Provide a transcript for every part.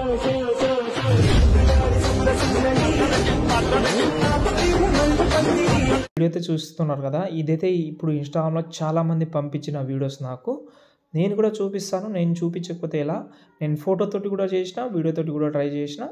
video అయితే చూస్తున్నారు కదా ఇదైతే ఇప్పుడు ఇన్స్టాగ్రామ్లో చాలామంది పంపించిన వీడియోస్ నాకు నేను కూడా చూపిస్తాను నేను చూపించకపోతే ఎలా నేను ఫోటోతోటి కూడా చేసిన వీడియోతోటి కూడా ట్రై చేసిన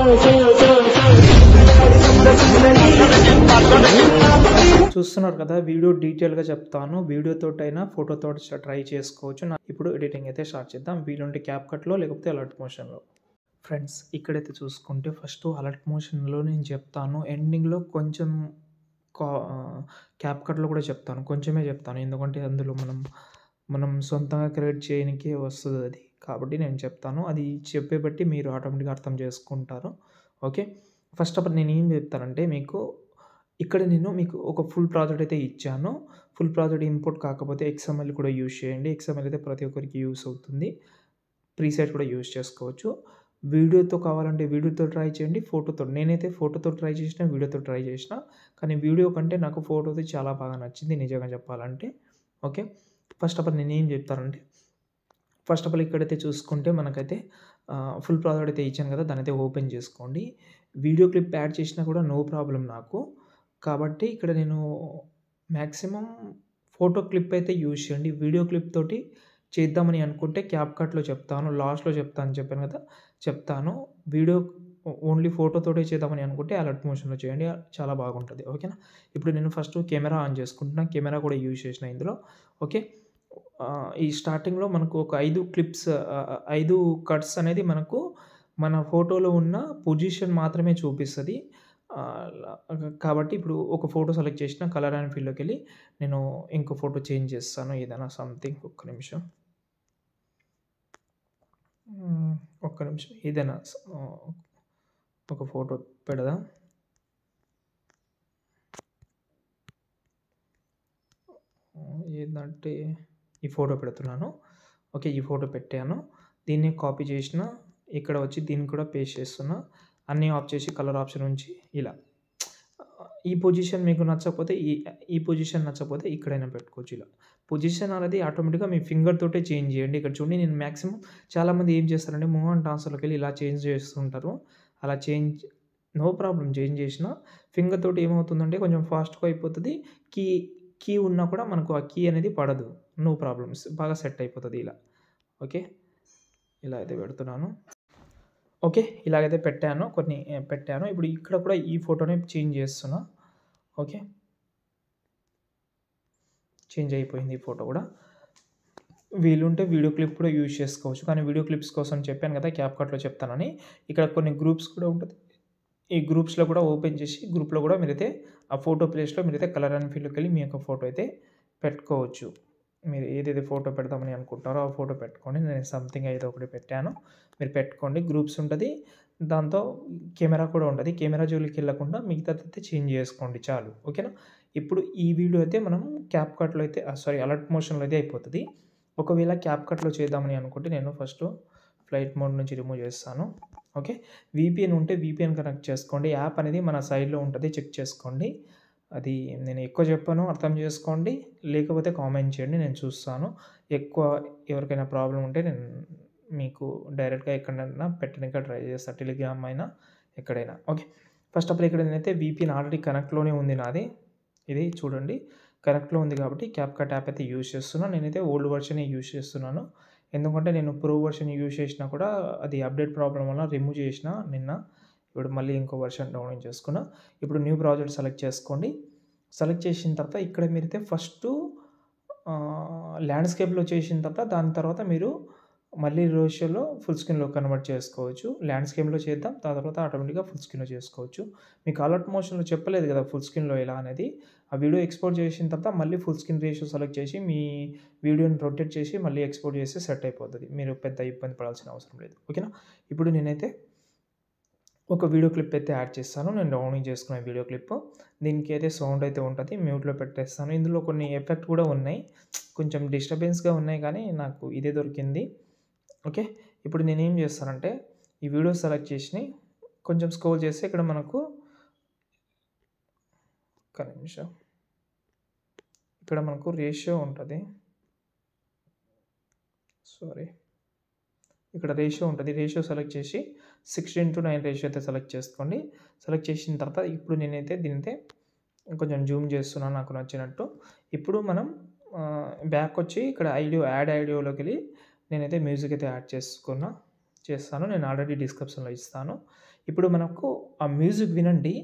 చూస్తున్నారు కదా వీడియో డీటెయిల్గా చెప్తాను వీడియోతో అయినా ఫోటోతో ట్రై చేసుకోవచ్చు నా ఇప్పుడు ఎడిటింగ్ అయితే స్టార్ట్ చేద్దాం వీలుంటే క్యాప్ కట్లో లేకపోతే అలర్ట్ మోషన్లో ఫ్రెండ్స్ ఇక్కడైతే చూసుకుంటే ఫస్ట్ అలర్ట్ మోషన్లో నేను చెప్తాను ఎండింగ్లో కొంచెం కా క్యాప్ కట్లో కూడా చెప్తాను కొంచెమే చెప్తాను ఎందుకంటే అందులో మనం మనం సొంతంగా క్రియేట్ చేయడానికి వస్తుంది అది కాబట్టి నేను చెప్తాను అది చెప్పే బట్టి మీరు ఆటోమేటిక్గా అర్థం చేసుకుంటారు ఓకే ఫస్ట్ ఆఫ్ ఆల్ నేను ఏం చెప్తానంటే మీకు ఇక్కడ నేను మీకు ఒక ఫుల్ ప్రాజెక్ట్ అయితే ఇచ్చాను ఫుల్ ప్రాజెక్ట్ ఇంపోర్ట్ కాకపోతే ఎక్స్ఎంఎల్ కూడా యూజ్ చేయండి ఎక్స్ఎంఎల్ అయితే ప్రతి ఒక్కరికి యూస్ అవుతుంది ప్రీసెట్ కూడా యూజ్ చేసుకోవచ్చు వీడియోతో కావాలంటే వీడియోతో ట్రై చేయండి ఫోటోతో నేనైతే ఫోటోతో ట్రై చేసిన వీడియోతో ట్రై చేసిన కానీ వీడియో కంటే నాకు ఫోటోతో చాలా బాగా నచ్చింది నిజంగా చెప్పాలంటే ఓకే ఫస్ట్ ఆఫ్ ఆల్ నేను ఏం చెప్తానంటే ఫస్ట్ ఆఫ్ ఆల్ ఇక్కడైతే చూసుకుంటే మనకైతే ఫుల్ ప్రాజెక్ట్ అయితే ఇచ్చాను కదా దాని అయితే ఓపెన్ చేసుకోండి వీడియో క్లిప్ యాడ్ చేసినా కూడా నో ప్రాబ్లం నాకు కాబట్టి ఇక్కడ నేను మ్యాక్సిమం ఫోటో క్లిప్ అయితే యూజ్ చేయండి వీడియో క్లిప్ తోటి చేద్దామని అనుకుంటే క్యాప్ కట్లో చెప్తాను లాస్ట్లో చెప్తాను చెప్పాను కదా చెప్తాను వీడియో ఓన్లీ ఫోటోతోటే చేద్దామని అనుకుంటే అలర్ట్ మోషన్లో చేయండి చాలా బాగుంటుంది ఓకేనా ఇప్పుడు నేను ఫస్ట్ కెమెరా ఆన్ చేసుకుంటున్నా కెమెరా కూడా యూజ్ చేసిన ఇందులో ఓకే ఈ స్టార్టింగ్లో మనకు ఒక ఐదు క్లిప్స్ ఐదు కట్స్ అనేది మనకు మన ఫోటోలో ఉన్న పొజిషన్ మాత్రమే చూపిస్తుంది కాబట్టి ఇప్పుడు ఒక ఫోటో సెలెక్ట్ చేసిన కలర్ అండ్ ఫీల్డ్లోకి వెళ్ళి నేను ఇంకో ఫోటో చేంజ్ చేస్తాను ఏదైనా సంథింగ్ ఒక్క నిమిషం ఒక్క నిమిషం ఏదైనా ఒక ఫోటో పెడదాం ఏంటంటే ఈ ఫోటో పెడుతున్నాను ఓకే ఈ ఫోటో పెట్టాను దీన్ని కాపీ చేసిన ఇక్కడ వచ్చి దీన్ని కూడా పేస్ట్ చేస్తున్నా అన్నీ ఆఫ్ చేసి కలర్ ఆప్షన్ ఉంచి ఇలా ఈ పొజిషన్ మీకు నచ్చకపోతే ఈ ఈ పొజిషన్ నచ్చకపోతే ఇక్కడైనా పెట్టుకోవచ్చు ఇలా పొజిషన్ అనేది ఆటోమేటిక్గా మీ ఫింగర్ తోటే చేంజ్ చేయండి ఇక్కడ చూడండి నేను మ్యాక్సిమం చాలామంది ఏం చేస్తారంటే మూవ్ అండ్ ట్రాన్స్ఫర్లోకి వెళ్ళి ఇలా చేంజ్ చేస్తుంటారు అలా చేంజ్ నో ప్రాబ్లం చేంజ్ చేసిన ఫింగర్ తోటి ఏమవుతుందంటే కొంచెం ఫాస్ట్గా అయిపోతుంది కీ కీ ఉన్నా కూడా మనకు ఆ కీ అనేది పడదు నో ప్రాబ్లమ్స్ బాగా సెట్ అయిపోతుంది ఇలా ఓకే ఇలా అయితే పెడుతున్నాను ఓకే ఇలాగైతే పెట్టాను కొన్ని పెట్టాను ఇప్పుడు ఇక్కడ కూడా ఈ ఫోటోని చేంజ్ చేస్తున్నా ఓకే చేంజ్ అయిపోయింది ఈ ఫోటో కూడా వీలుంటే వీడియో క్లిప్ కూడా యూజ్ చేసుకోవచ్చు కానీ వీడియో క్లిప్స్ కోసం చెప్పాను కదా క్యాప్ కట్లో చెప్తానని ఇక్కడ కొన్ని గ్రూప్స్ కూడా ఉంటుంది ఈ గ్రూప్స్లో కూడా ఓపెన్ చేసి గ్రూప్లో కూడా మీరైతే ఆ ఫోటో ప్లేస్లో మీరైతే కలర్ అండ్ ఫీల్డ్కి వెళ్ళి మీ యొక్క ఫోటో అయితే పెట్టుకోవచ్చు మీరు ఏదైతే ఫోటో పెడదామని అనుకుంటారో ఆ ఫోటో పెట్టుకోండి నేను సంథింగ్ ఏదో ఒకటి పెట్టాను మీరు పెట్టుకోండి గ్రూప్స్ ఉంటుంది దాంతో కెమెరా కూడా ఉంటుంది కెమెరా జోలికి వెళ్ళకుండా మిగతా అయితే చేంజ్ చేసుకోండి చాలు ఓకేనా ఇప్పుడు ఈ వీడియో అయితే మనం క్యాప్ కట్లో అయితే సారీ అలర్ట్ మోషన్లో అయితే అయిపోతుంది ఒకవేళ క్యాప్ కట్లో చేద్దామని అనుకుంటే నేను ఫస్ట్ ఫ్లైట్ మోడ్ నుంచి రిమూవ్ చేస్తాను ఓకే వీపీఎన్ ఉంటే వీపీఎన్ కనెక్ట్ చేసుకోండి యాప్ అనేది మన సైడ్లో ఉంటుంది చెక్ చేసుకోండి అది నేను ఎక్కువ చెప్పాను అర్థం చేసుకోండి లేకపోతే కామెంట్ చేయండి నేను చూస్తాను ఎక్కువ ఎవరికైనా ప్రాబ్లం ఉంటే నేను మీకు డైరెక్ట్గా ఎక్కడైనా పెట్టడానికి ట్రై చేస్తాను టెలిగ్రామ్ అయినా ఎక్కడైనా ఓకే ఫస్ట్ ఆఫ్ ఆల్ ఇక్కడ నేనైతే వీపీఎన్ ఆల్రెడీ కనెక్ట్లోనే ఉంది నాది ఇది చూడండి కనెక్ట్లో ఉంది కాబట్టి క్యాప్కట్ యాప్ అయితే యూజ్ చేస్తున్నాను నేనైతే ఓల్డ్ వర్షన్ యూజ్ చేస్తున్నాను ఎందుకంటే నేను ప్రో వర్షన్ యూజ్ చేసినా కూడా అది అప్డేట్ ప్రాబ్లం వల్ల రిమూవ్ చేసిన నిన్న ఇప్పుడు మళ్ళీ ఇంకో వర్షన్ డౌన్లోడ్ చేసుకున్నా ఇప్పుడు న్యూ ప్రాజెక్ట్ సెలెక్ట్ చేసుకోండి సెలెక్ట్ చేసిన తర్వాత ఇక్కడ మీరైతే ఫస్ట్ ల్యాండ్స్కేప్లో చేసిన తర్వాత దాని తర్వాత మీరు మళ్ళీ రోషియోలో ఫుల్ స్క్రీన్లో కన్వర్ట్ చేసుకోవచ్చు ల్యాండ్స్కేప్లో చేద్దాం దాని తర్వాత ఆటోమేటిక్గా ఫుల్ స్క్రీన్లో చేసుకోవచ్చు మీకు అలర్ట్ మోషన్లో చెప్పలేదు కదా ఫుల్ స్క్రీన్లో ఎలా అనేది ఆ వీడియో ఎక్స్పోర్ట్ చేసిన తర్వాత మళ్ళీ ఫుల్ స్క్రీన్ రేషియో సెలెక్ట్ చేసి మీ వీడియోని రొటేట్ చేసి మళ్ళీ ఎక్స్పోర్ట్ చేస్తే సెట్ అయిపోతుంది మీరు పెద్ద ఇబ్బంది పడాల్సిన అవసరం లేదు ఓకేనా ఇప్పుడు నేనైతే ఒక వీడియో క్లిప్ అయితే యాడ్ చేస్తాను నేను డౌన్లోడ్ చేసుకున్న వీడియో క్లిప్ దీనికి అయితే సౌండ్ అయితే ఉంటుంది మ్యూట్లో పెట్టేస్తాను ఇందులో కొన్ని ఎఫెక్ట్ కూడా ఉన్నాయి కొంచెం డిస్టర్బెన్స్గా ఉన్నాయి కానీ నాకు ఇదే దొరికింది ఓకే ఇప్పుడు నేను ఏం చేస్తానంటే ఈ వీడియో సెలెక్ట్ చేసి కొంచెం స్కోర్ చేస్తే ఇక్కడ మనకు ఒక్క నిమిషం ఇక్కడ మనకు రేషియో ఉంటుంది సారీ ఇక్కడ రేషియో ఉంటుంది రేషియో సెలెక్ట్ చేసి సిక్స్టీన్ టు నైన్ రేషియో అయితే సెలెక్ట్ చేసుకోండి సెలెక్ట్ చేసిన తర్వాత ఇప్పుడు నేనైతే దీనైతే కొంచెం జూమ్ చేస్తున్నాను నాకు నచ్చినట్టు ఇప్పుడు మనం బ్యాక్ వచ్చి ఇక్కడ ఐడియో యాడ్ ఐడియోలోకి వెళ్ళి నేనైతే మ్యూజిక్ అయితే యాడ్ చేసుకున్నా చేస్తాను నేను ఆల్రెడీ డిస్క్రిప్షన్లో ఇస్తాను ఇప్పుడు మనకు ఆ మ్యూజిక్ వినండి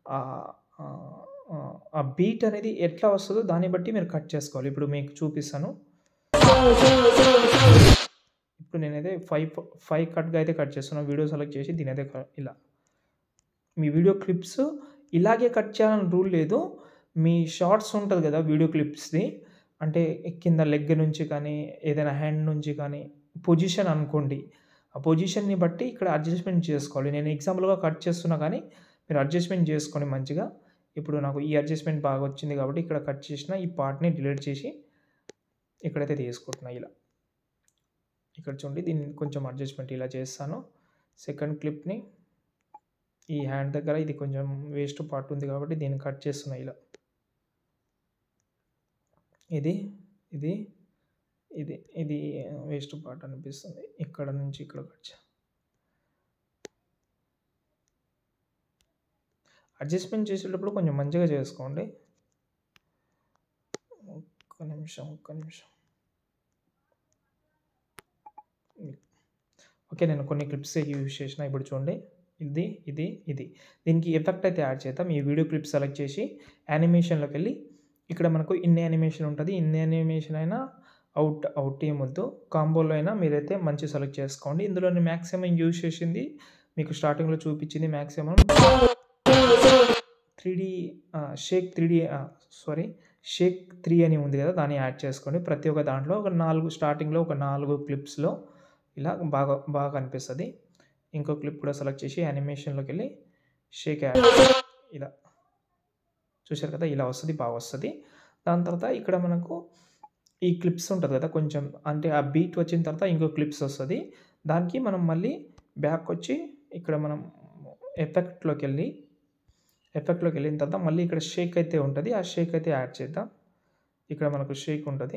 ఆ బీట్ అనేది ఎట్లా వస్తుందో దాన్ని బట్టి మీరు కట్ చేసుకోవాలి ఇప్పుడు మీకు చూపిస్తాను ఇప్పుడు నేనైతే ఫైవ్ ఫైవ్ కట్గా అయితే కట్ చేస్తున్నాను వీడియో సెలెక్ట్ చేసి దీని అయితే ఇలా మీ వీడియో క్లిప్స్ ఇలాగే కట్ చేయాలని రూల్ లేదు మీ షార్ట్స్ ఉంటుంది కదా వీడియో క్లిప్స్ది అంటే కింద లెగ్ నుంచి కానీ ఏదైనా హ్యాండ్ నుంచి కానీ పొజిషన్ అనుకోండి ఆ పొజిషన్ని బట్టి ఇక్కడ అడ్జస్ట్మెంట్ చేసుకోవాలి నేను ఎగ్జాంపుల్గా కట్ చేస్తున్నా కానీ మీరు అడ్జస్ట్మెంట్ చేసుకోండి మంచిగా ఇప్పుడు నాకు ఈ అడ్జస్ట్మెంట్ బాగా వచ్చింది కాబట్టి ఇక్కడ కట్ చేసిన ఈ పార్ట్ని డిలీట్ చేసి ఇక్కడైతే తీసుకుంటున్నా ఇలా ఇక్కడ చూడండి దీన్ని కొంచెం అడ్జస్ట్మెంట్ ఇలా చేస్తాను సెకండ్ క్లిప్ని ఈ హ్యాండ్ దగ్గర ఇది కొంచెం వేస్ట్ పార్ట్ ఉంది కాబట్టి దీన్ని కట్ చేస్తున్నా ఇలా ఇది ఇది ఇది ఇది వేస్ట్ పార్ట్ అనిపిస్తుంది ఇక్కడ నుంచి ఇక్కడ కట్ అడ్జస్ట్మెంట్ చేసేటప్పుడు కొంచెం మంచిగా చేసుకోండి ఒక్క నిమిషం ఒక్క నిమిషం ఓకే నేను కొన్ని క్లిప్స్ యూజ్ చేసిన ఇప్పుడు చూడండి ఇది ఇది ఇది దీనికి ఎఫెక్ట్ అయితే యాడ్ చేద్దాం ఈ వీడియో క్లిప్ సెలెక్ట్ చేసి యానిమేషన్లోకి వెళ్ళి ఇక్కడ మనకు ఇన్ని యానిమేషన్ ఉంటుంది ఇన్ని యానిమేషన్ అయినా అవుట్ అవుట్ ఏమొద్దు కాంబోలో అయినా మీరైతే మంచి సెలెక్ట్ చేసుకోండి ఇందులో నేను మ్యాక్సిమం యూజ్ చేసింది మీకు స్టార్టింగ్లో చూపించింది maximum three D shake three D sorry shake three అని ఉంది కదా దాన్ని యాడ్ చేసుకోండి ప్రతి ఒక్క దాంట్లో ఒక నాలుగు స్టార్టింగ్లో ఒక నాలుగు క్లిప్స్లో ఇలా బాగా బాగా కనిపిస్తుంది ఇంకో క్లిప్ కూడా సెలెక్ట్ చేసి యానిమేషన్లోకి వెళ్ళి షేక్ యాడ్ ఇలా చూశారు కదా ఇలా వస్తుంది బాగా వస్తుంది దాని తర్వాత ఇక్కడ మనకు ఈ క్లిప్స్ ఉంటుంది కదా కొంచెం అంటే ఆ బీట్ వచ్చిన తర్వాత ఇంకో క్లిప్స్ వస్తుంది దానికి మనం మళ్ళీ బ్యాక్ వచ్చి ఇక్కడ మనం ఎఫెక్ట్లోకి వెళ్ళి ఎఫెక్ట్లోకి వెళ్ళిన తర్వాత మళ్ళీ ఇక్కడ షేక్ అయితే ఉంటుంది ఆ షేక్ అయితే యాడ్ చేద్దాం ఇక్కడ మనకు షేక్ ఉంటుంది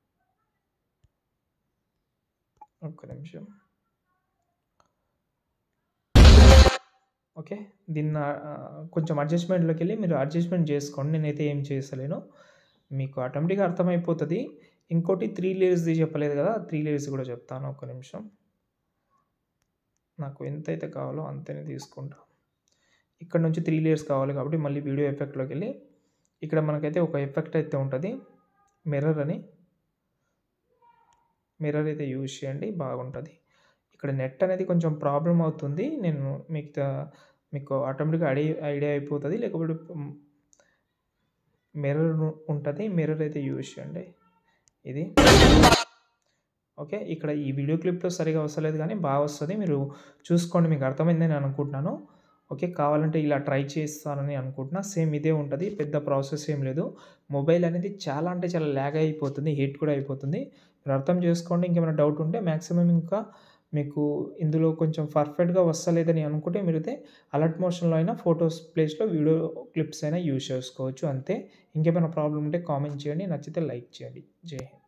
ఒక్క నిమిషం ఓకే దీన్ని కొంచెం అడ్జస్ట్మెంట్లోకి వెళ్ళి మీరు అడ్జస్ట్మెంట్ చేసుకోండి నేనైతే ఏం చేస్తలేను మీకు ఆటోమేటిక్గా అర్థమైపోతుంది ఇంకోటి త్రీ లేయర్స్ది చెప్పలేదు కదా త్రీ లేయర్స్ కూడా చెప్తాను ఒక్క నిమిషం నాకు ఎంతైతే కావాలో అంతనే తీసుకుంటా ఇక్కడ నుంచి త్రీ లేయర్స్ కావాలి కాబట్టి మళ్ళీ వీడియో ఎఫెక్ట్లోకి వెళ్ళి ఇక్కడ మనకైతే ఒక ఎఫెక్ట్ అయితే ఉంటుంది మిర్రర్ అని మిర్రర్ అయితే యూజ్ చేయండి బాగుంటుంది ఇక్కడ నెట్ అనేది కొంచెం ప్రాబ్లం అవుతుంది నేను మీకు మీకు ఆటోమేటిక్గా ఐడి ఐడియా అయిపోతుంది లేకపోతే మిర్రర్ ఉంటుంది మిర్రర్ అయితే యూజ్ చేయండి ఇది ఓకే ఇక్కడ ఈ వీడియో క్లిప్లో సరిగా వస్తలేదు కానీ బాగా వస్తుంది మీరు చూసుకోండి మీకు అర్థమైందని అనుకుంటున్నాను ఓకే కావాలంటే ఇలా ట్రై చేస్తానని అనుకుంటున్నా సేమ్ ఇదే ఉంటుంది పెద్ద ప్రాసెస్ ఏం లేదు మొబైల్ అనేది చాలా అంటే చాలా ల్యాగ్ అయిపోతుంది హీట్ కూడా అయిపోతుంది మీరు అర్థం చేసుకోండి ఇంకేమైనా డౌట్ ఉంటే మ్యాక్సిమం ఇంకా మీకు ఇందులో కొంచెం పర్ఫెక్ట్గా వస్తలేదని అనుకుంటే మీరైతే అలర్ట్ మోషన్లో అయినా ఫొటోస్ ప్లేస్లో వీడియో క్లిప్స్ అయినా యూజ్ చేసుకోవచ్చు అంతే ఇంకేమైనా ప్రాబ్లం ఉంటే కామెంట్ చేయండి నచ్చితే లైక్ చేయండి జై హింద్